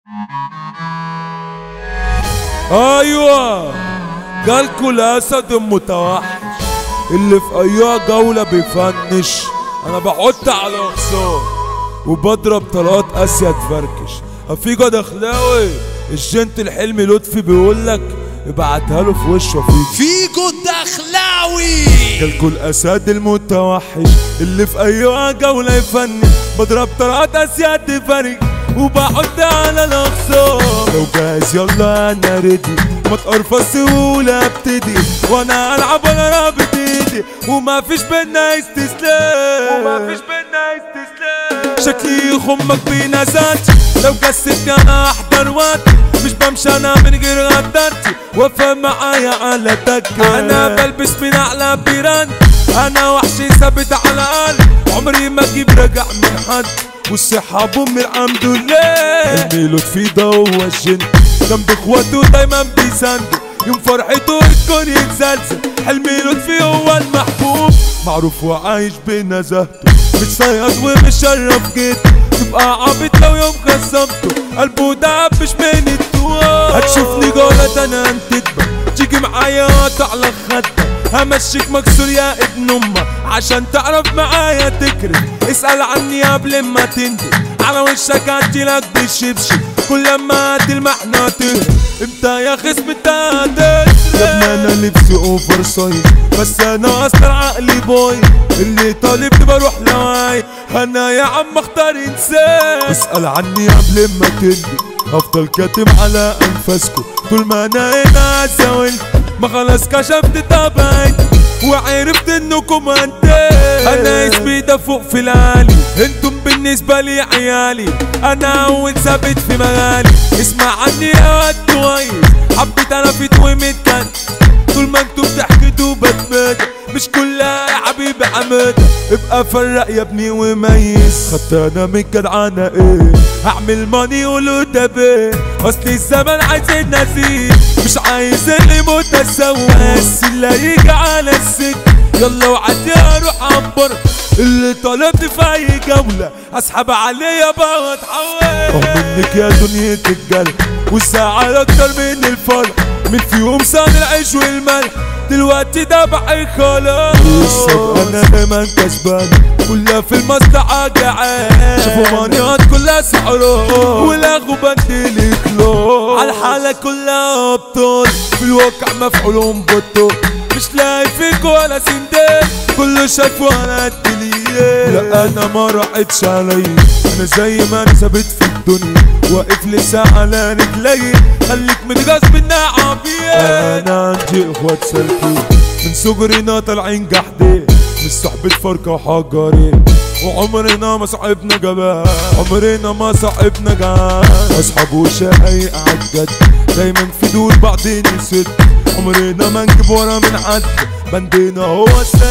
ايوه جالكوا الاسد المتوحش اللي في اي جولة بيفنش انا بحط على خسار وبضرب طلقات اسيا تفركش افيجو دخلاوي الجنت الحلمي لطفي بيقولك ابعتها له في وشه فيك فيجو الدخلاوي جالكوا الاسد المتوحش اللي في اي جولة يفنش بضرب طلقات اسيا تفركش وبحط على الاخصام لو جاهز يلا انا ريدي ما تقرفص ولا ابتدي وانا العب وانا رابط ايدي وما فيش بينا استسلام وما فيش بينا استسلام شكلي خمك بنزاتي لو جسدني انا احضر وقتي مش بمشي انا من غير غدرتي وفا معايا على دكة انا بلبس من اعلى بيران انا وحشي ثابت على قلبي عمري ما اجيب رجع من حد والصحة بأمي الحمد لله حلمي لطفي ده هو الجن جنب اخواته دايما بيساندوا يوم فرحته الكون يتزلزل حلمي لطفي هو المحبوب معروف وعايش بنزهته متصيد ومشرف جدا تبقى عابط لو يوم خصمته قلبه ده مش من التواب هتشوفني جولة انا انتدبر تيجي معايا على خدك همشيك مكسور يا ابن امك عشان تعرف معايا تكرم اسأل عني قبل ما تنزل على وشك هديلك بالشبشب كل ما تلمح ناطر امتى يا خصم انت هتسرق يا ابني انا لبسي اوفر سايز بس انا اصلا عقلي بوي اللي طالبني بروح لواي انا يا عم اختار انسان اسأل عني قبل ما تنزل افضل كاتم على انفاسكم طول ما انا هنا زاولت ما خلاص كشفت طبعي وعرفت انكم انت انا اسمي ده فوق في العالي انتم بالنسبة لي عيالي انا اول ثابت في مجالي اسمع عني يا واد كويس حبيت انا في تويمت كان طول ما انتم بتحكوا بتمادى مش كلها يا حبيبي حمادة ابقى فرق يا ابني وميز خدت انا من جدعانة ايه هعمل ماني ولو بيه اصل الزمن عايز النسيم مش عايز اللي متسوى بس اللي يجي على السكة يلا وعدي اروح عنبر اللي طالبني في اي جولة اسحب عليه بقى واتحول اه منك يا دنيا الجل والساعة اكتر من الفرق من في يوم سان العيش والملح دلوقتي ده بقى خلاص السبق انا دايما كسبان كلها في المصلحة جعان شافوا مانيات كلها سحران ولغوا بنت كلو على الحالة كلها ابطال في الواقع مفعولهم بطل مش لاقي فيك ولا سندال كله شايف وانا الدنيا لا انا ما راحتش عليا انا زي ما انا ثابت في الدنيا واقف لسه على رجلي خليك من غصب النعابية انا عندي اخوات سالكين من صغرنا طالعين جحدين مش صحبة فرقة وحجرين وعمرنا ما صاحبنا جبان عمرنا ما صاحبنا جان اصحاب وشقايق عالجد دايما في دول بعدين يسد عمرنا ما نجيب ورا من حد بندنا هو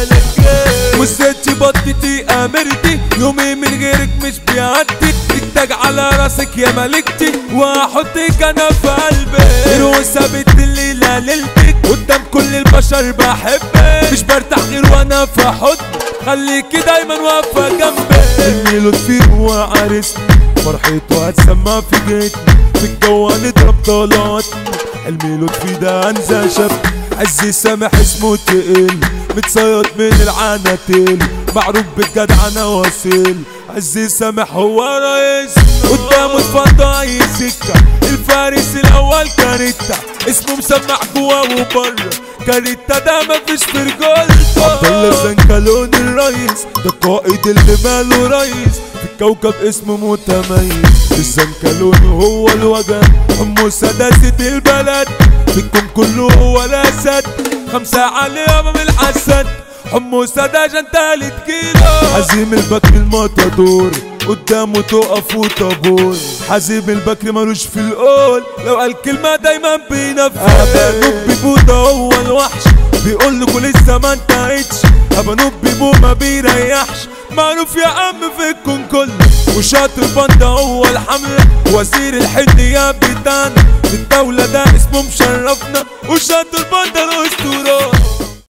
السلكين والست بطتي امرتي يومي من غيرك مش بيعدي التاج على راسك يا ملكتي واحطك انا في قلبي روسة بنت الليلة ليلتك قدام كل البشر بحبك مش برتاح غير وانا في حضنك خليكي دايما واقفة جنبي اللي لطفي هو عرسني فرحته هتسمع في جيتنا في الجو هنضرب طلاتنا حلمي لطفي ده انزا شاب عز سامح اسمه تقل متصيد من العناتيل معروف بالجدعنة واصل عز سامح هو رئيس قدامه اتفضى اي سكة الفارس الاول كاريتا اسمه مسمع جوا وبره كاريتا ده مفيش في رجولته عبد الله زنكلون الرئيس ده قائد اللي ماله رئيس في الكوكب اسمه متميز الزنكلون هو الوجه حمو سداسة البلد في الكون كله هو الاسد خمسة علي امام الحسد حمو سداجة تالت كيلو حزيم البكر المطادور قدامه تقف وطابور حزيم البكر ملوش في القول لو قال كلمة دايما بينفذ ابانوب بيبودا هو الوحش بيقول لكم لسه ما انتهتش ابانوب بيبو ما بيريحش معروف يا عم في الكون كله وشاطر باندا هو الحملة وزير الحن يا بيتان الدولة ده اسمه مشرفنا وشاطر باندا الاسطورة